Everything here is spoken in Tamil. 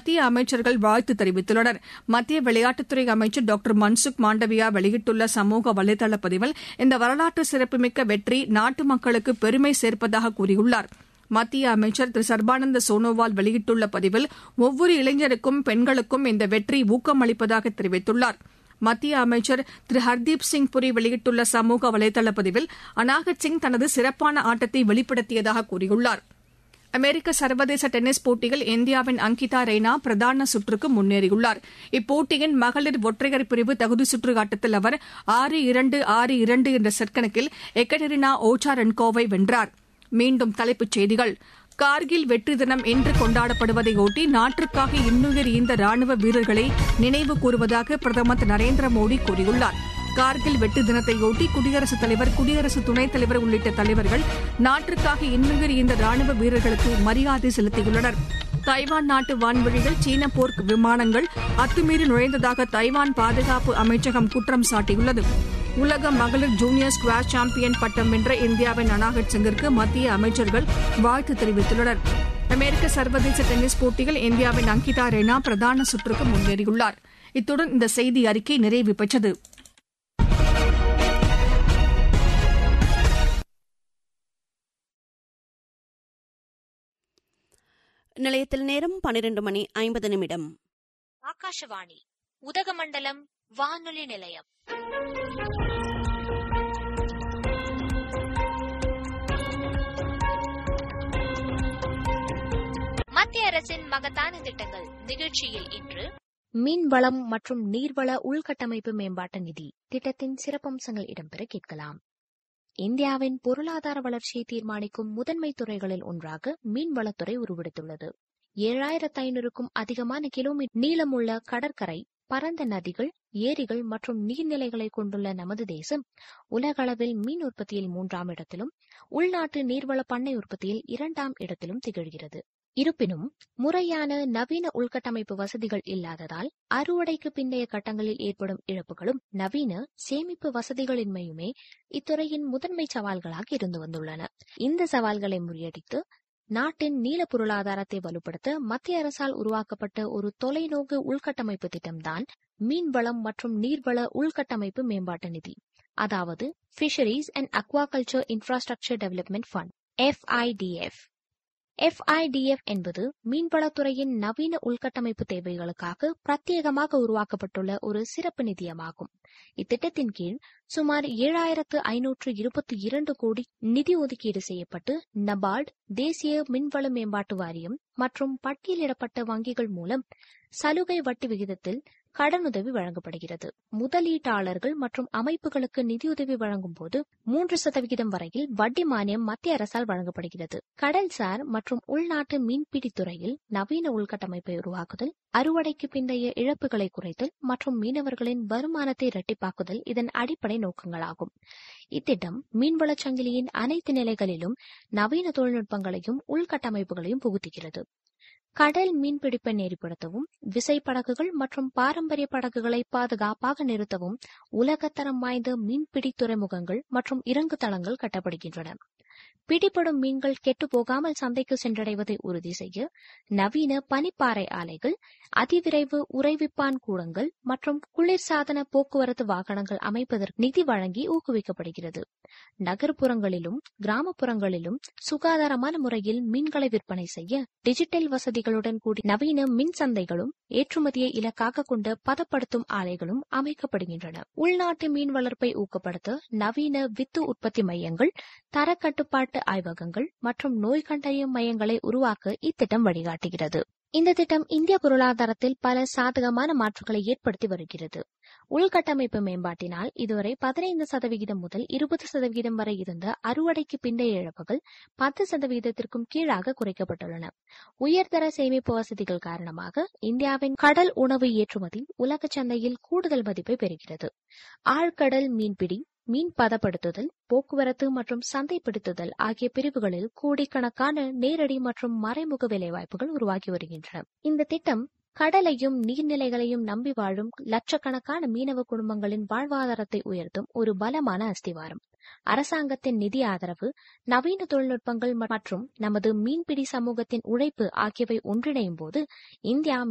மத்திய அமைச்சர்கள் வாழ்த்து தெரிவித்துள்ளனர் மத்திய விளையாட்டுத்துறை அமைச்சர் டாக்டர் மன்சுக் மாண்டவியா வெளியிட்டுள்ள சமூக வலைதள பதிவில் இந்த வரலாற்று சிறப்புமிக்க வெற்றி நாட்டு மக்களுக்கு பெருமை சேர்ப்பதாக கூறியுள்ளார் மத்திய அமைச்சர் திரு சர்பானந்த சோனோவால் வெளியிட்டுள்ள பதிவில் ஒவ்வொரு இளைஞருக்கும் பெண்களுக்கும் இந்த வெற்றி ஊக்கமளிப்பதாக தெரிவித்துள்ளார் மத்திய அமைச்சர் திரு ஹர்தீப் சிங் புரி வெளியிட்டுள்ள சமூக வலைதள பதிவில் அனாகத் சிங் தனது சிறப்பான ஆட்டத்தை வெளிப்படுத்தியதாக கூறியுள்ளார் அமெரிக்க சர்வதேச டென்னிஸ் போட்டியில் இந்தியாவின் அங்கிதா ரெய்னா பிரதான சுற்றுக்கு முன்னேறியுள்ளார் இப்போட்டியின் மகளிர் ஒற்றையர் பிரிவு தகுதி சுற்று ஆட்டத்தில் அவர் ஆறு இரண்டு ஆறு இரண்டு என்ற செட் கணக்கில் எக்கடெரினா ஓச்சாரென்கோவை வென்றார் மீண்டும் தலைப்புச் செய்திகள் கார்கில் வெற்றி தினம் இன்று கொண்டாடப்படுவதையொட்டி நாட்டிற்காக இன்னுயிர் ஈந்த ராணுவ வீரர்களை நினைவு கூறுவதாக பிரதமர் திரு நரேந்திர மோடி கூறியுள்ளார் கார்கில் வெற்றி தினத்தையொட்டி குடியரசுத் தலைவர் குடியரசு துணைத் தலைவர் உள்ளிட்ட தலைவர்கள் நாட்டிற்காக இன்னுயிர் ஈந்த ராணுவ வீரர்களுக்கு மரியாதை செலுத்தியுள்ளனர் தைவான் நாட்டு வான்வழியில் சீன போர் விமானங்கள் அத்துமீறி நுழைந்ததாக தைவான் பாதுகாப்பு அமைச்சகம் குற்றம் சாட்டியுள்ளது உலக மகளிர் ஜூனியர் ஸ்குவாஷ் சாம்பியன் பட்டம் வென்ற இந்தியாவின் அனாகட் சிங்கிற்கு மத்திய அமைச்சர்கள் வாழ்த்து தெரிவித்துள்ளனர் அமெரிக்க சர்வதேச டென்னிஸ் போட்டியில் இந்தியாவின் அங்கிதா ரெய்னா பிரதான சுற்றுக்கு முன்னேறியுள்ளார் இத்துடன் இந்த செய்தி அறிக்கை நிறைவு பெற்றது நிலையத்தில் நேரம் பனிரெண்டு மணி ஐம்பது நிமிடம் ஆகாஷவாணி உதகமண்டலம் வானொலி நிலையம் மத்திய அரசின் மகத்தான திட்டங்கள் நிகழ்ச்சியில் இன்று மீன் வளம் மற்றும் நீர்வள உள்கட்டமைப்பு மேம்பாட்டு நிதி திட்டத்தின் சிறப்பம்சங்கள் இடம்பெற கேட்கலாம் இந்தியாவின் பொருளாதார வளர்ச்சியை தீர்மானிக்கும் முதன்மை துறைகளில் ஒன்றாக மீன்வளத்துறை உருவெடுத்துள்ளது ஏழாயிரத்து ஐநூறுக்கும் அதிகமான கிலோமீட்டர் நீளமுள்ள கடற்கரை பரந்த நதிகள் ஏரிகள் மற்றும் நீர்நிலைகளை கொண்டுள்ள நமது தேசம் உலகளவில் மீன் உற்பத்தியில் மூன்றாம் இடத்திலும் உள்நாட்டு நீர்வள பண்ணை உற்பத்தியில் இரண்டாம் இடத்திலும் திகழ்கிறது இருப்பினும் முறையான நவீன உள்கட்டமைப்பு வசதிகள் இல்லாததால் அறுவடைக்கு பிந்தைய கட்டங்களில் ஏற்படும் இழப்புகளும் நவீன சேமிப்பு வசதிகளின்மையுமே இத்துறையின் முதன்மை சவால்களாக இருந்து வந்துள்ளன இந்த சவால்களை முறியடித்து நாட்டின் நீல பொருளாதாரத்தை வலுப்படுத்த மத்திய அரசால் உருவாக்கப்பட்ட ஒரு தொலைநோக்கு உள்கட்டமைப்பு திட்டம்தான் மீன்வளம் மற்றும் நீர்வள உள்கட்டமைப்பு மேம்பாட்டு நிதி அதாவது fisheries and aquaculture infrastructure development fund FIDF FIDF என்பது மீன்வளத்துறையின் நவீன உள்கட்டமைப்பு தேவைகளுக்காக பிரத்யேகமாக உருவாக்கப்பட்டுள்ள ஒரு சிறப்பு நிதியமாகும் இத்திட்டத்தின் கீழ் சுமார் ஏழாயிரத்து ஐநூற்று இருபத்தி இரண்டு கோடி நிதி ஒதுக்கீடு செய்யப்பட்டு நபார்டு தேசிய மின்வள மேம்பாட்டு வாரியம் மற்றும் பட்டியலிடப்பட்ட வங்கிகள் மூலம் சலுகை வட்டி விகிதத்தில் கடனுதவி வழங்கப்படுகிறது முதலீட்டாளர்கள் மற்றும் அமைப்புகளுக்கு நிதியுதவி வழங்கும் போது மூன்று சதவிகிதம் வரையில் வட்டி மானியம் மத்திய அரசால் வழங்கப்படுகிறது கடல்சார் மற்றும் உள்நாட்டு மீன்பிடி துறையில் நவீன உள்கட்டமைப்பை உருவாக்குதல் அறுவடைக்கு பிந்தைய இழப்புகளை குறைத்தல் மற்றும் மீனவர்களின் வருமானத்தை இரட்டிப்பாக்குதல் இதன் அடிப்படை நோக்கங்களாகும் இத்திட்டம் மீன்வளச் சங்கிலியின் அனைத்து நிலைகளிலும் நவீன தொழில்நுட்பங்களையும் உள்கட்டமைப்புகளையும் புகுத்துகிறது கடல் மீன்பிடிப்பை நெறிப்படுத்தவும் விசைப்படகுகள் மற்றும் பாரம்பரிய படகுகளை பாதுகாப்பாக நிறுத்தவும் உலகத்தரம் வாய்ந்த மீன்பிடி துறைமுகங்கள் மற்றும் இறங்கு தளங்கள் கட்டப்படுகின்றன பிடிபடும் மீன்கள் கெட்டு போகாமல் சந்தைக்கு சென்றடைவதை உறுதி செய்ய நவீன பனிப்பாறை ஆலைகள் அதிவிரைவு உறைவிப்பான் கூடங்கள் மற்றும் குளிர்சாதன போக்குவரத்து வாகனங்கள் அமைப்பதற்கு நிதி வழங்கி ஊக்குவிக்கப்படுகிறது நகர்ப்புறங்களிலும் கிராமப்புறங்களிலும் சுகாதாரமான முறையில் மீன்களை விற்பனை செய்ய டிஜிட்டல் வசதிகளுடன் கூடிய நவீன மின் சந்தைகளும் ஏற்றுமதியை இலக்காக கொண்ட பதப்படுத்தும் ஆலைகளும் அமைக்கப்படுகின்றன உள்நாட்டு மீன் வளர்ப்பை ஊக்கப்படுத்த நவீன வித்து உற்பத்தி மையங்கள் தரக்கட்டுப்பாட்டு ஆய்வகங்கள் மற்றும் நோய் கண்டறியும் மையங்களை உருவாக்க இத்திட்டம் வழிகாட்டுகிறது இந்த திட்டம் இந்திய பொருளாதாரத்தில் பல சாதகமான மாற்றங்களை ஏற்படுத்தி வருகிறது உள்கட்டமைப்பு மேம்பாட்டினால் இதுவரை பதினைந்து சதவிகிதம் முதல் இருபது சதவிகிதம் வரை இருந்த அறுவடைக்கு பிந்தைய இழப்புகள் பத்து சதவிகிதத்திற்கும் கீழாக குறைக்கப்பட்டுள்ளன உயர்தர சேமிப்பு வசதிகள் காரணமாக இந்தியாவின் கடல் உணவு ஏற்றுமதி உலக சந்தையில் கூடுதல் மதிப்பை பெறுகிறது ஆழ்கடல் மீன்பிடி மீன் பதப்படுத்துதல் போக்குவரத்து மற்றும் சந்தைப்படுத்துதல் ஆகிய பிரிவுகளில் கோடிக்கணக்கான நேரடி மற்றும் மறைமுக வேலைவாய்ப்புகள் உருவாகி வருகின்றன இந்த திட்டம் கடலையும் நீர்நிலைகளையும் நம்பி வாழும் லட்சக்கணக்கான மீனவ குடும்பங்களின் வாழ்வாதாரத்தை உயர்த்தும் ஒரு பலமான அஸ்திவாரம் அரசாங்கத்தின் நிதி ஆதரவு நவீன தொழில்நுட்பங்கள் மற்றும் நமது மீன்பிடி சமூகத்தின் உழைப்பு ஆகியவை ஒன்றிணையும் போது இந்தியா